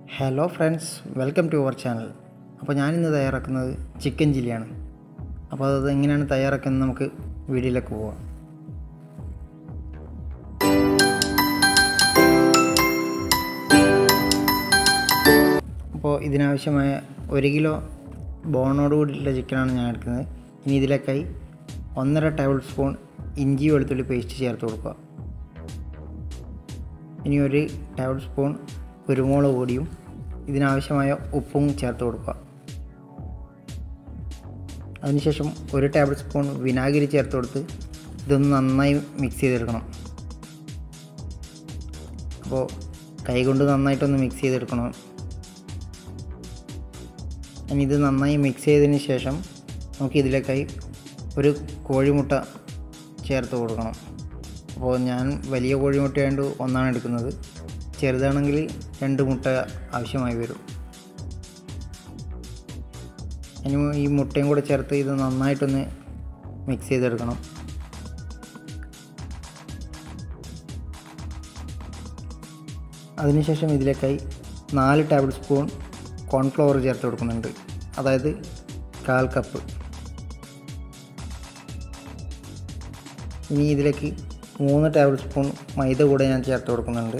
hello friends welcome to our channel അപ്പോൾ ഞാനിന്ന് തയ്യാറാക്കുന്നത് ചിക്കൻ ചില്ലിയാണ് അപ്പോൾ അത് എങ്ങനെയാണ് തയ്യാറാക്കുന്നത് നമുക്ക് വീഡിയോയിലേക്ക് പോവാം അപ്പോൾ ഇതിനാവശ്യമായ ഒരു കിലോ ബോണോട് കൂടിയിട്ടുള്ള ചിക്കനാണ് ഞാൻ എടുക്കുന്നത് ഇനി ഇതിലേക്കായി ഒന്നര ടേബിൾ സ്പൂൺ ഇഞ്ചി വെളുത്തുള്ളി പേസ്റ്റ് ചേർത്ത് കൊടുക്കുക ഇനി ഒരു ടേബിൾ സ്പൂൺ കുരുമുളക് പൊടിയും ഇതിനാവശ്യമായ ഉപ്പും ചേർത്ത് കൊടുക്കുക അതിനുശേഷം ഒരു ടേബിൾ സ്പൂൺ വിനാഗിരി ചേർത്ത് കൊടുത്ത് ഇതൊന്ന് നന്നായി മിക്സ് ചെയ്തെടുക്കണം അപ്പോൾ കൈകൊണ്ട് നന്നായിട്ടൊന്ന് മിക്സ് ചെയ്തെടുക്കണം ഇനി ഇത് നന്നായി മിക്സ് ചെയ്തതിന് ശേഷം നമുക്ക് ഇതിലേക്കായി ഒരു കോഴിമുട്ട ചേർത്ത് കൊടുക്കണം അപ്പോൾ ഞാൻ വലിയ കോഴിമുട്ടയായതുകൊണ്ട് ഒന്നാണ് എടുക്കുന്നത് ചെറുതാണെങ്കിൽ രണ്ട് മുട്ട ആവശ്യമായി വരും ഇനി ഈ മുട്ടയും കൂടെ ചേർത്ത് ഇത് നന്നായിട്ടൊന്ന് മിക്സ് ചെയ്തെടുക്കണം അതിനുശേഷം ഇതിലേക്കായി നാല് ടേബിൾ സ്പൂൺ കോൺഫ്ലവർ ചേർത്ത് കൊടുക്കുന്നുണ്ട് അതായത് കാൽ കപ്പ് ഇനി ഇതിലേക്ക് മൂന്ന് ടേബിൾ സ്പൂൺ മൈദ കൂടെ ഞാൻ ചേർത്ത് കൊടുക്കുന്നുണ്ട്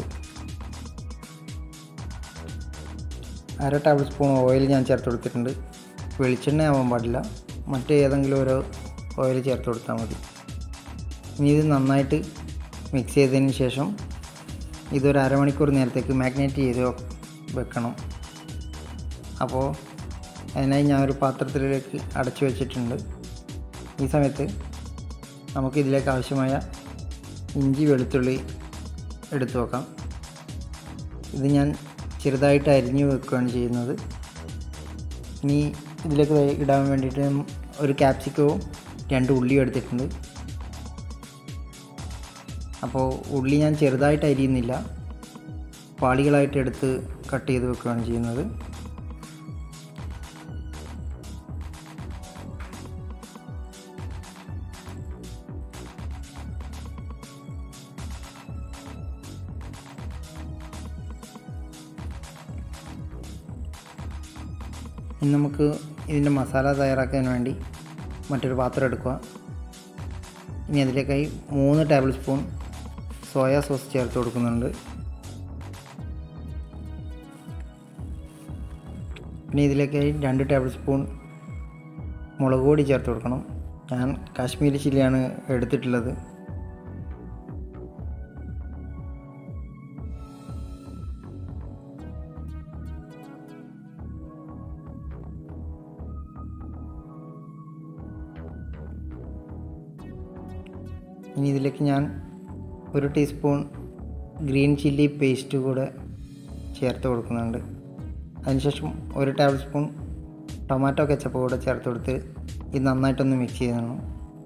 അര ടേബിൾ സ്പൂൺ ഓയിൽ ഞാൻ ചേർത്ത് കൊടുത്തിട്ടുണ്ട് വെളിച്ചെണ്ണ ആവാൻ പാടില്ല മറ്റേതെങ്കിലും ഒരു ഓയിൽ ചേർത്ത് കൊടുത്താൽ മതി ഇനി ഇത് നന്നായിട്ട് മിക്സ് ചെയ്തതിന് ശേഷം ഇതൊരു അരമണിക്കൂർ നേരത്തേക്ക് മാഗ്നേറ്റ് ചെയ്ത് വെക്കണം അപ്പോൾ അതിനായി ഞാൻ ഒരു പാത്രത്തിലേക്ക് അടച്ചു വെച്ചിട്ടുണ്ട് ഈ സമയത്ത് നമുക്ക് ഇതിലേക്ക് ആവശ്യമായ ഇഞ്ചി വെളുത്തുള്ളി എടുത്തു വെക്കാം ഇത് ഞാൻ ചെറുതായിട്ട് അരിഞ്ഞു വെക്കുകയാണ് ചെയ്യുന്നത് ഇനി ഇതിലേക്ക് ഇടാൻ വേണ്ടിയിട്ട് ഒരു ക്യാപ്സിക്കവും രണ്ട് ഉള്ളിയും എടുത്തിട്ടുണ്ട് അപ്പോൾ ഉള്ളി ഞാൻ ചെറുതായിട്ട് അരിയുന്നില്ല പാളികളായിട്ട് എടുത്ത് കട്ട് ചെയ്ത് വെക്കുകയാണ് ചെയ്യുന്നത് ഇനി നമുക്ക് ഇതിൻ്റെ മസാല തയ്യാറാക്കാൻ വേണ്ടി മറ്റൊരു പാത്രം എടുക്കുക ഇനി അതിലേക്കായി മൂന്ന് ടേബിൾ സ്പൂൺ സോയാ സോസ് ചേർത്ത് കൊടുക്കുന്നുണ്ട് പിന്നെ ഇതിലേക്കായി രണ്ട് ടേബിൾ സ്പൂൺ മുളക് പൊടി ചേർത്ത് കൊടുക്കണം ഞാൻ കാശ്മീരി ചില്ലിയാണ് എടുത്തിട്ടുള്ളത് ഇനി ഇതിലേക്ക് ഞാൻ ഒരു ടീസ്പൂൺ ഗ്രീൻ ചില്ലി പേസ്റ്റ് കൂടെ ചേർത്ത് കൊടുക്കുന്നുണ്ട് അതിനുശേഷം ഒരു ടേബിൾ സ്പൂൺ ടൊമാറ്റോ കെച്ചപ്പ് കൂടെ ചേർത്ത് കൊടുത്ത് ഇത് നന്നായിട്ടൊന്ന് മിക്സ് ചെയ്യണം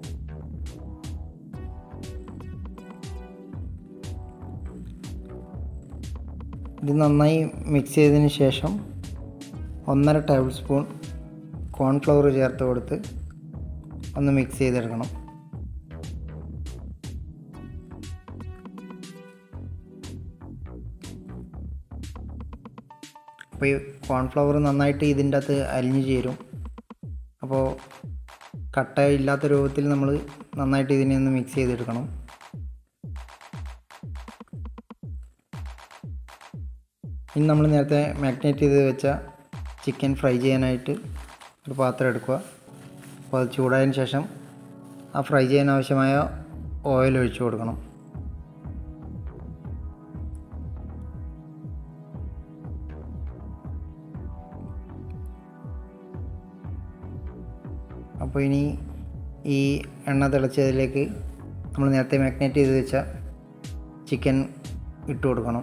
ഇത് നന്നായി മിക്സ് ചെയ്തതിന് ശേഷം ഒന്നര ടേബിൾ സ്പൂൺ കോൺഫ്ലവർ ചേർത്ത് കൊടുത്ത് ഒന്ന് മിക്സ് ചെയ്തെടുക്കണം അപ്പോൾ ഈ കോൺഫ്ലവർ നന്നായിട്ട് ഇതിൻ്റെ അകത്ത് അലിഞ്ഞു ചേരും അപ്പോൾ കട്ട ഇല്ലാത്ത രൂപത്തിൽ നമ്മൾ നന്നായിട്ട് ഇതിനെ ഒന്ന് മിക്സ് ചെയ്തെടുക്കണം ഇനി നമ്മൾ നേരത്തെ മാഗ്നേറ്റ് ചെയ്ത് വെച്ച ചിക്കൻ ഫ്രൈ ചെയ്യാനായിട്ട് ഒരു പാത്രം എടുക്കുക അപ്പോൾ അത് ചൂടായതിന് ശേഷം ആ ഫ്രൈ ചെയ്യാൻ ആവശ്യമായ ഓയിൽ ഒഴിച്ചു കൊടുക്കണം അപ്പോൾ ഇനി ഈ എണ്ണ തിളച്ചതിലേക്ക് നമ്മൾ നേരത്തെ മാഗ്നേറ്റ് ചെയ്ത് വെച്ച ചിക്കൻ ഇട്ട് കൊടുക്കണം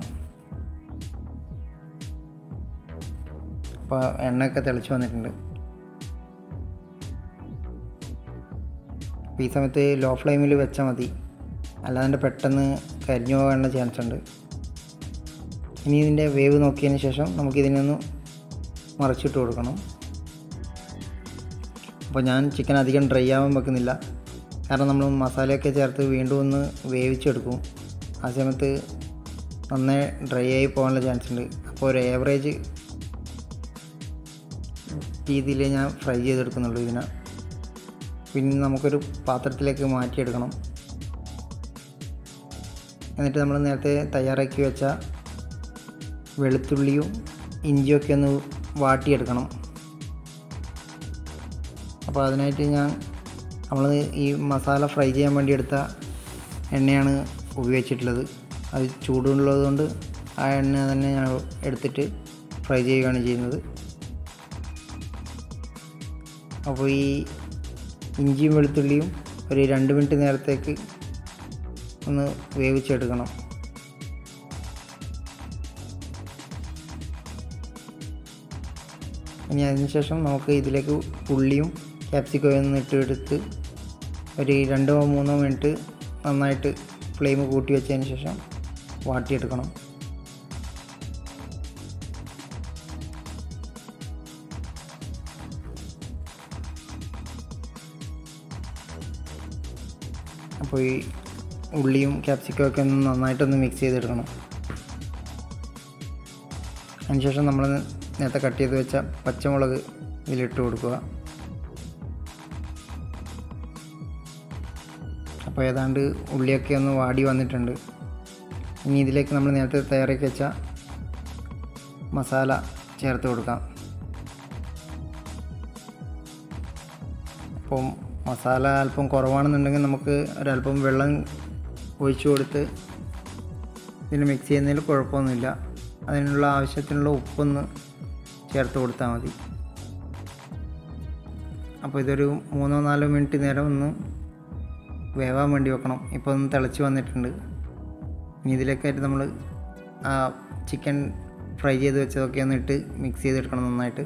അപ്പോൾ എണ്ണയൊക്കെ തിളച്ച് വന്നിട്ടുണ്ട് അപ്പോൾ ഈ സമയത്ത് ലോ ഫ്ലെയിമിൽ വെച്ചാൽ മതി അല്ലാതെ പെട്ടെന്ന് കരിഞ്ഞു പോകാനുള്ള ചാൻസ് ഉണ്ട് ഇനി ഇതിൻ്റെ വേവ് നോക്കിയതിന് ശേഷം നമുക്കിതിനൊന്ന് മറിച്ചിട്ട് കൊടുക്കണം അപ്പോൾ ഞാൻ ചിക്കൻ അധികം ഡ്രൈ ആവാൻ വെക്കുന്നില്ല കാരണം നമ്മൾ മസാലയൊക്കെ ചേർത്ത് വീണ്ടും ഒന്ന് വേവിച്ചെടുക്കും ആ സമയത്ത് നന്നായി ഡ്രൈ ആയി പോകാനുള്ള ചാൻസ് ഉണ്ട് അപ്പോൾ ഒരു ഏവറേജ് രീതിയിൽ ഞാൻ ഫ്രൈ ചെയ്തെടുക്കുന്നുള്ളൂ ഇതിനെ പിന്നെ നമുക്കൊരു പാത്രത്തിലേക്ക് മാറ്റിയെടുക്കണം എന്നിട്ട് നമ്മൾ നേരത്തെ തയ്യാറാക്കി വെച്ച വെളുത്തുള്ളിയും ഇഞ്ചിയൊക്കെ ഒന്ന് വാട്ടിയെടുക്കണം അപ്പോൾ അതിനായിട്ട് ഞാൻ നമ്മൾ ഈ മസാല ഫ്രൈ ചെയ്യാൻ വേണ്ടി എടുത്ത എണ്ണയാണ് ഉപയോഗിച്ചിട്ടുള്ളത് അത് ചൂടുള്ളത് കൊണ്ട് ആ എണ്ണ തന്നെ ഞാൻ എടുത്തിട്ട് ഫ്രൈ ചെയ്യുകയാണ് ചെയ്യുന്നത് അപ്പോൾ ഈ ഇഞ്ചിയും വെളുത്തുള്ളിയും ഒരു രണ്ട് മിനിറ്റ് നേരത്തേക്ക് ഒന്ന് വേവിച്ചെടുക്കണം ഇനി അതിനുശേഷം നമുക്ക് ഇതിലേക്ക് ഉള്ളിയും ക്യാപ്സിക്കവും ഒന്ന് ഇട്ടെടുത്ത് ഒരു രണ്ടോ മൂന്നോ മിനിറ്റ് നന്നായിട്ട് ഫ്ലെയിം കൂട്ടി വെച്ചതിന് ശേഷം വാട്ടിയെടുക്കണം അപ്പോൾ ഈ ഉള്ളിയും ക്യാപ്സിക്കവും ഒക്കെ ഒന്ന് നന്നായിട്ടൊന്ന് മിക്സ് ചെയ്തെടുക്കണം അതിനുശേഷം നമ്മൾ നേരത്തെ കട്ട് ചെയ്ത് വെച്ച പച്ചമുളക് ഇതിലിട്ട് കൊടുക്കുക അപ്പോൾ ഏതാണ്ട് ഉള്ളിയൊക്കെ ഒന്ന് വാടി വന്നിട്ടുണ്ട് ഇനി ഇതിലേക്ക് നമ്മൾ നേരത്തെ തയ്യാറാക്കി വെച്ച മസാല ചേർത്ത് കൊടുക്കാം അപ്പം മസാല അല്പം കുറവാണെന്നുണ്ടെങ്കിൽ നമുക്ക് ഒരല്പം വെള്ളം ഒഴിച്ചു കൊടുത്ത് ഇതിന് മിക്സ് ചെയ്യുന്നതിൽ കുഴപ്പമൊന്നുമില്ല അതിനുള്ള ആവശ്യത്തിനുള്ള ഉപ്പൊന്ന് ചേർത്ത് കൊടുത്താൽ മതി അപ്പോൾ ഇതൊരു മൂന്നോ നാലോ മിനിറ്റ് നേരം ഒന്ന് വേവാൻ വേണ്ടി വെക്കണം ഇപ്പോൾ ഒന്ന് തിളച്ച് വന്നിട്ടുണ്ട് ഇനി ഇതിലേക്കായിട്ട് നമ്മൾ ആ ചിക്കൻ ഫ്രൈ ചെയ്ത് വെച്ചതൊക്കെ ഒന്ന് ഇട്ട് മിക്സ് ചെയ്തെടുക്കണം നന്നായിട്ട്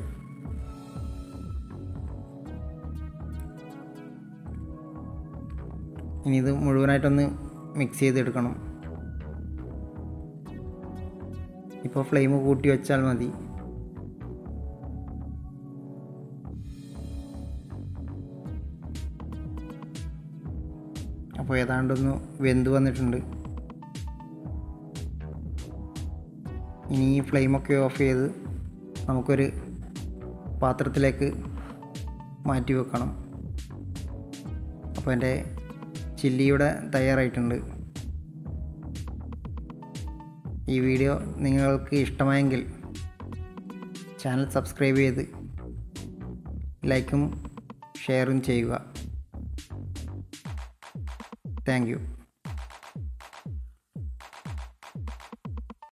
ഇനി ഇത് മുഴുവനായിട്ടൊന്ന് മിക്സ് ചെയ്തെടുക്കണം ഇപ്പോൾ ഫ്ലെയിം കൂട്ടി വെച്ചാൽ മതി അപ്പോൾ ഏതാണ്ടൊന്ന് വെന്ത് വന്നിട്ടുണ്ട് ഇനി ഈ ഫ്ലെയിമൊക്കെ ഓഫ് ചെയ്ത് നമുക്കൊരു പാത്രത്തിലേക്ക് മാറ്റി വെക്കണം അപ്പോൾ എൻ്റെ ചില്ലിയുടെ തയ്യാറായിട്ടുണ്ട് ഈ വീഡിയോ നിങ്ങൾക്ക് ഇഷ്ടമായെങ്കിൽ ചാനൽ സബ്സ്ക്രൈബ് ചെയ്ത് ലൈക്കും ഷെയറും ചെയ്യുക താങ്ക് യു